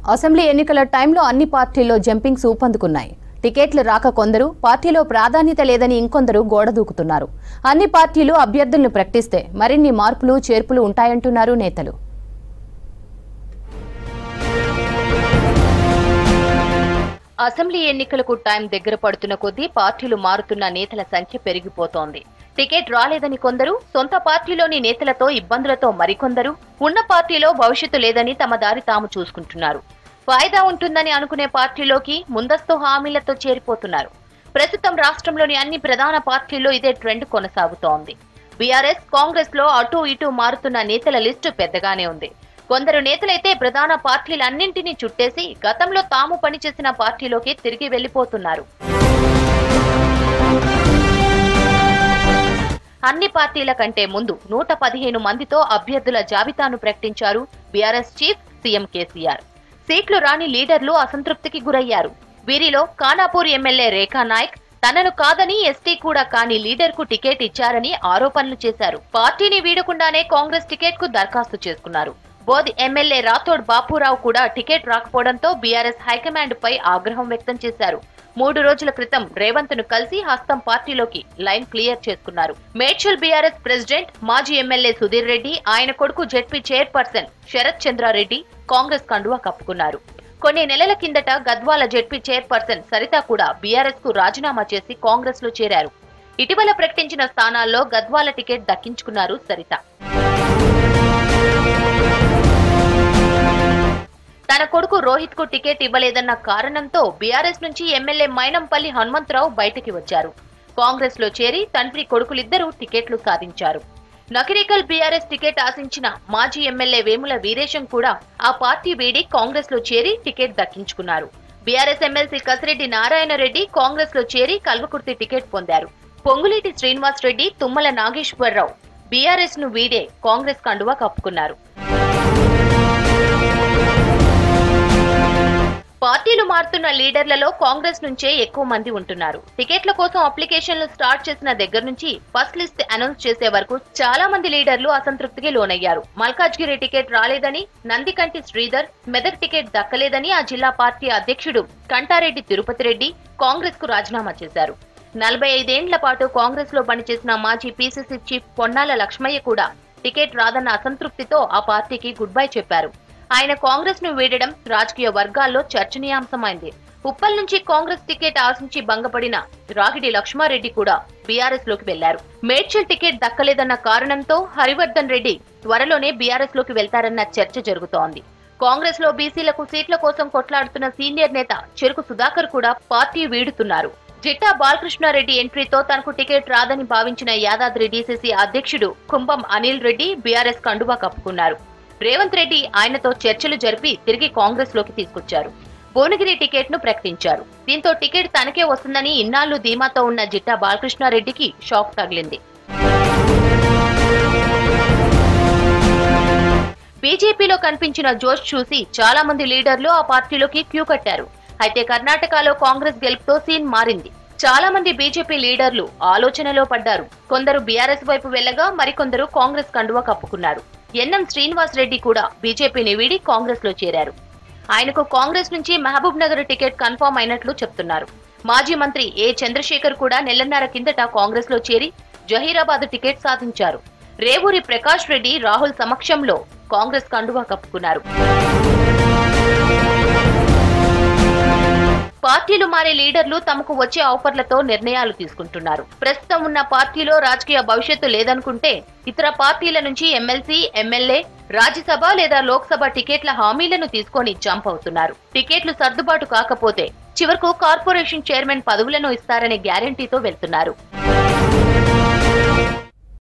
assembly ఎన్నికల టైంలో అన్ని పార్టీల్లో జంపింగ్స్ ఊపందుకున్నాయి టికెట్లు రాక కొందరు పార్టీలో ప్రాధాన్యత లేదని ఇంకొందరు గోడ దూకుతున్నారు అన్ని పార్టీలు అభ్యర్థులను ప్రకటిస్తే మరిన్ని మార్పులు చేర్పులు ఉంటాయంటున్నారు నేతలు అసెంబ్లీ ఎన్నికలకు టైం దగ్గర పడుతున్న కొద్దీ పార్టీలు మారుతున్న నేతల సంఖ్య పెరిగిపోతోంది టికెట్ రాలేదని కొందరు సొంత పార్టీలోని నేతలతో ఇబ్బందులతో మరికొందరు ఉన్న పార్టీలో భవిష్యత్తు లేదని తమ దారి తాము చూసుకుంటున్నారు వాయిదా ఉంటుందని అనుకునే పార్టీలోకి ముందస్తు హామీలతో చేరిపోతున్నారు ప్రస్తుతం రాష్ట్రంలోని అన్ని ప్రధాన పార్టీల్లో ఇదే ట్రెండ్ కొనసాగుతోంది బీఆర్ఎస్ కాంగ్రెస్ లో అటూ ఇటూ మారుతున్న నేతల లిస్టు పెద్దగానే ఉంది కొందరు నేతలైతే ప్రధాన పార్టీలన్నింటినీ చుట్టేసి గతంలో తాము పనిచేసిన పార్టీలోకి తిరిగి వెళ్లిపోతున్నారు అన్ని పార్టీల కంటే ముందు నూట పదిహేను మందితో అభ్యర్థుల జాబితాను ప్రకటించారు బీఆర్ఎస్ చీఫ్ సీఎం కేసీఆర్ సీట్లు రాని లీడర్లు అసంతృప్తికి గురయ్యారు వీరిలో ఖానాపూర్ ఎమ్మెల్యే రేఖా నాయక్ తనను కాదని ఎస్టీ కూడా కాని లీడర్ కు టికెట్ ఇచ్చారని ఆరోపణలు చేశారు పార్టీని వీడకుండానే కాంగ్రెస్ టికెట్ కు దరఖాస్తు చేసుకున్నారు బోధ్ ఎమ్మెల్యే రాథోడ్ బాపురావు కూడా టికెట్ రాకపోవడంతో బీఆర్ఎస్ హైకమాండ్ పై ఆగ్రహం వ్యక్తం చేశారు మూడు రోజుల క్రితం రేవంత్ ను కలిసి హస్తం పార్టీలోకి లైన్ క్లియర్ చేసుకున్నారు మేడ్చల్ బీఆర్ఎస్ ప్రెసిడెంట్ మాజీ ఎమ్మెల్యే సుధీర్ రెడ్డి ఆయన కొడుకు జెడ్పీ చైర్పర్సన్ శరత్ చంద్రారెడ్డి కాంగ్రెస్ కండువా కప్పుకున్నారు కొన్ని నెలల కిందట గద్వాల జెడ్పీ చైర్పర్సన్ సరిత కూడా బీఆర్ఎస్ కు రాజీనామా చేసి కాంగ్రెస్ లో చేరారు ఇటీవల ప్రకటించిన స్థానాల్లో గద్వాల టికెట్ దక్కించుకున్నారు సరిత తన కొడుకు రోహిత్ కు టికెట్ ఇవ్వలేదన్న కారణంతో బీఆర్ఎస్ నుంచి ఎమ్మెల్యే మైనంపల్లి హనుమంతరావు బయటికి వచ్చారు కాంగ్రెస్ లో చేరి తండ్రి కొడుకులిద్దరూ టికెట్లు సాధించారు నకిరేకల్ బీఆర్ఎస్ టికెట్ ఆశించిన మాజీ ఎమ్మెల్యే వేముల వీరేశం కూడా ఆ పార్టీ వీడి కాంగ్రెస్ లో చేరి టికెట్ దక్కించుకున్నారు బీఆర్ఎస్ ఎమ్మెల్సీ కసిరెడ్డి నారాయణ రెడ్డి కాంగ్రెస్ లో చేరి కల్వకుర్తి టికెట్ పొందారు పొంగులేటి శ్రీనివాస్ రెడ్డి తుమ్మల నాగేశ్వరరావు బీఆర్ఎస్ ను వీడే కాంగ్రెస్ కండువా కప్పుకున్నారు పార్టీలు మారుతున్న లీడర్లలో కాంగ్రెస్ నుంచే ఎక్కువ మంది ఉంటున్నారు టికెట్ల కోసం అప్లికేషన్లు స్టార్ట్ చేసిన దగ్గర నుంచి ఫస్ట్ లిస్ట్ అనౌన్స్ చేసే వరకు చాలా మంది లీడర్లు అసంతృప్తికి లోనయ్యారు మల్కాజ్గిరి టికెట్ రాలేదని నందికంటి శ్రీధర్ మెదక్ టికెట్ దక్కలేదని ఆ జిల్లా పార్టీ అధ్యక్షుడు కంటారెడ్డి తిరుపతి రెడ్డి కాంగ్రెస్ కు రాజీనామా చేశారు నలభై ఐదేండ్ల పాటు కాంగ్రెస్ లో పనిచేసిన మాజీ పీసీసీ చీఫ్ పొన్నాల లక్ష్మయ్య కూడా టికెట్ రాదన్న అసంతృప్తితో ఆ పార్టీకి గుడ్ బై చెప్పారు ఆయన కాంగ్రెస్ ను వీడడం రాజకీయ వర్గాల్లో చర్చనీయాంశమైంది ఉప్పల్ నుంచి కాంగ్రెస్ టికెట్ ఆశించి భంగపడిన రాగిడి లక్ష్మారెడ్డి కూడా బీఆర్ఎస్ లోకి వెళ్లారు మేడ్చల్ టికెట్ దక్కలేదన్న కారణంతో హరివర్ధన్ రెడ్డి త్వరలోనే బీఆర్ఎస్ లోకి వెళ్తారన్న చర్చ జరుగుతోంది కాంగ్రెస్ లో బీసీలకు సీట్ల కోసం కొట్లాడుతున్న సీనియర్ నేత చెరుకు సుధాకర్ కూడా పార్టీ వీడుతున్నారు జిట్టా బాలకృష్ణారెడ్డి ఎంట్రీతో తనకు టికెట్ రాదని భావించిన యాదాద్రి డీసీసీ అధ్యక్షుడు కుంభం అనిల్ రెడ్డి బీఆర్ఎస్ కండువా కప్పుకున్నారు రేవంత్ రెడ్డి ఆయనతో చర్చలు జరిపి తిరిగి కాంగ్రెస్ లోకి తీసుకొచ్చారు భువనగిరి టికెట్ ను ప్రకటించారు దీంతో టికెట్ తనకే వస్తుందని ఇన్నాళ్లు ధీమాతో ఉన్న జిట్టా బాలకృష్ణారెడ్డికి షాక్ తగిలింది బీజేపీలో కనిపించిన జోష్ చూసి చాలా మంది లీడర్లు ఆ పార్టీలోకి క్యూ కట్టారు అయితే కర్ణాటకలో కాంగ్రెస్ గెలుపుతో సీన్ మారింది చాలా మంది బీజేపీ లీడర్లు ఆలోచనలో పడ్డారు కొందరు బీఆర్ఎస్ వైపు వెళ్లగా మరికొందరు కాంగ్రెస్ కండువా కప్పుకున్నారు ఎన్ఎం శ్రీనివాస్ రెడ్డి కూడా బీజేపీని వీడి కాంగ్రెస్ లో చేరారు ఆయనకు కాంగ్రెస్ నుంచి మహబూబ్ నగర్ టికెట్ కన్ఫర్మ్ అయినట్లు చెప్తున్నారు మాజీ మంత్రి ఏ చంద్రశేఖర్ కూడా నెలన్నర కిందట కాంగ్రెస్ లో చేరి జహీరాబాద్ టికెట్ సాధించారు రేవూరి ప్రకాష్ రెడ్డి రాహుల్ సమక్షంలో కాంగ్రెస్ కండువా కప్పుకున్నారు పార్టీలు మారే లీడర్లు తమకు వచ్చే ఆఫర్లతో నిర్ణయాలు తీసుకుంటున్నారు ప్రస్తుతం ఉన్న పార్టీలో రాజకీయ భవిష్యత్తు లేదనుకుంటే ఇతర పార్టీల నుంచి ఎమ్మెల్సీ ఎమ్మెల్యే రాజ్యసభ లేదా లోక్సభ టికెట్ల హామీలను తీసుకొని జంప్ అవుతున్నారు టికెట్లు సర్దుబాటు కాకపోతే చివరకు కార్పొరేషన్ చైర్మన్ పదవులను ఇస్తారనే గ్యారంటీతో వెళ్తున్నారు